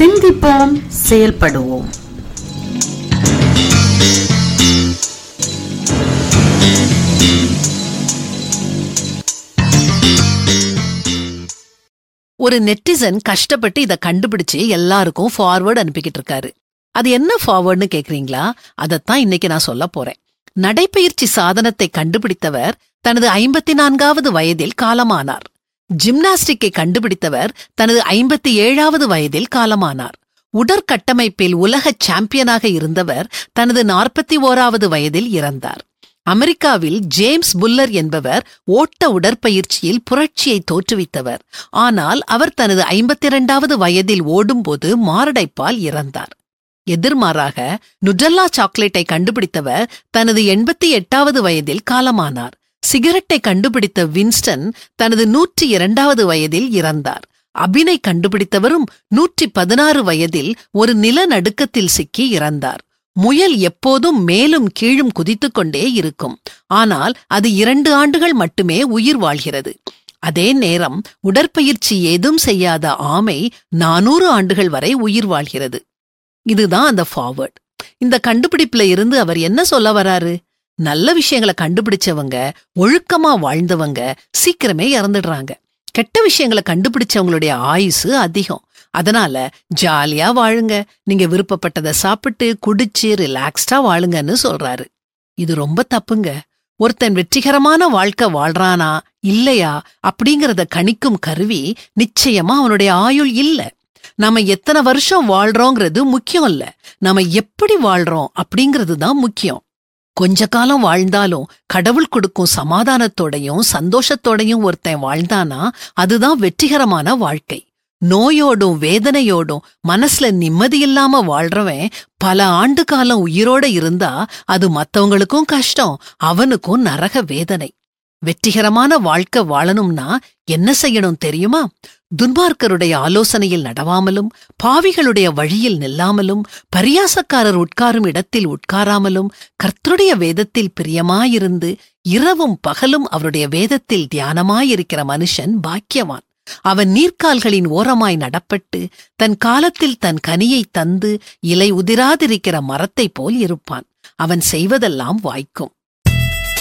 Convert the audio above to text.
சிந்திப்போம் செயல்படுவோம் ஒரு நெட்டிசன் கஷ்டப்பட்டு இத கண்டுபிடிச்சு எல்லாருக்கும் ஃபார்வர்ட் அனுப்பிக்கிட்டு இருக்காரு அது என்ன ஃபார்வர்ட்னு கேக்குறீங்களா அதத்தான் இன்னைக்கு நான் சொல்ல போறேன் நடைப்பயிற்சி சாதனத்தை கண்டுபிடித்தவர் தனது ஐம்பத்தி நான்காவது வயதில் காலமானார் ஜிம்னாஸ்டிக்கை கண்டுபிடித்தவர் தனது ஐம்பத்தி ஏழாவது வயதில் காலமானார் உடற்கட்டமைப்பில் உலக சாம்பியனாக இருந்தவர் தனது நாற்பத்தி ஓராவது வயதில் இறந்தார் அமெரிக்காவில் ஜேம்ஸ் புல்லர் என்பவர் ஓட்ட உடற்பயிற்சியில் புரட்சியை தோற்றுவித்தவர் ஆனால் அவர் தனது ஐம்பத்தி இரண்டாவது வயதில் ஓடும்போது மாரடைப்பால் இறந்தார் எதிர்மாறாக நுடல்லா சாக்லேட்டை கண்டுபிடித்தவர் தனது எண்பத்தி எட்டாவது வயதில் காலமானார் சிகரெட்டை கண்டுபிடித்த வின்ஸ்டன் தனது நூற்றி இரண்டாவது வயதில் இறந்தார் அபினை கண்டுபிடித்தவரும் நூற்றி பதினாறு வயதில் ஒரு நிலநடுக்கத்தில் சிக்கி இறந்தார் முயல் எப்போதும் மேலும் கீழும் குதித்துக் கொண்டே இருக்கும் ஆனால் அது இரண்டு ஆண்டுகள் மட்டுமே உயிர் வாழ்கிறது அதே நேரம் உடற்பயிற்சி ஏதும் செய்யாத ஆமை நானூறு ஆண்டுகள் வரை உயிர் வாழ்கிறது இதுதான் அந்த ஃபார்வர்ட் இந்த கண்டுபிடிப்புல இருந்து அவர் என்ன சொல்ல வராரு நல்ல விஷயங்களை கண்டுபிடிச்சவங்க ஒழுக்கமா வாழ்ந்தவங்க சீக்கிரமே இறந்துடுறாங்க கெட்ட விஷயங்களை கண்டுபிடிச்சவங்களுடைய ஆயுசு அதிகம் அதனால ஜாலியா வாழுங்க நீங்க விருப்பப்பட்டதை சாப்பிட்டு குடிச்சு ரிலாக்ஸ்டா வாழுங்கன்னு சொல்றாரு இது ரொம்ப தப்புங்க ஒருத்தன் வெற்றிகரமான வாழ்க்கை வாழ்றானா இல்லையா அப்படிங்கறத கணிக்கும் கருவி நிச்சயமா அவனுடைய ஆயுள் இல்ல நாம எத்தனை வருஷம் வாழ்றோங்கிறது முக்கியம் இல்ல நாம எப்படி வாழ்றோம் அப்படிங்கிறது தான் முக்கியம் கொஞ்ச காலம் வாழ்ந்தாலும் கடவுள் கொடுக்கும் சமாதானத்தோடையும் சந்தோஷத்தோடையும் ஒருத்தன் வாழ்ந்தானா அதுதான் வெற்றிகரமான வாழ்க்கை நோயோடும் வேதனையோடும் மனசுல நிம்மதி இல்லாம வாழ்றவன் பல ஆண்டு காலம் உயிரோட இருந்தா அது மத்தவங்களுக்கும் கஷ்டம் அவனுக்கும் நரக வேதனை வெற்றிகரமான வாழ்க்கை வாழணும்னா என்ன செய்யணும் தெரியுமா துன்மார்க்கருடைய ஆலோசனையில் நடவாமலும் பாவிகளுடைய வழியில் நில்லாமலும் பரியாசக்காரர் உட்காரும் இடத்தில் உட்காராமலும் கர்த்தருடைய வேதத்தில் பிரியமாயிருந்து இரவும் பகலும் அவருடைய வேதத்தில் தியானமாயிருக்கிற மனுஷன் பாக்கியவான் அவன் நீர்க்கால்களின் ஓரமாய் நடப்பட்டு தன் காலத்தில் தன் கனியை தந்து இலை உதிராதிருக்கிற மரத்தைப் போல் இருப்பான் அவன் செய்வதெல்லாம் வாய்க்கும்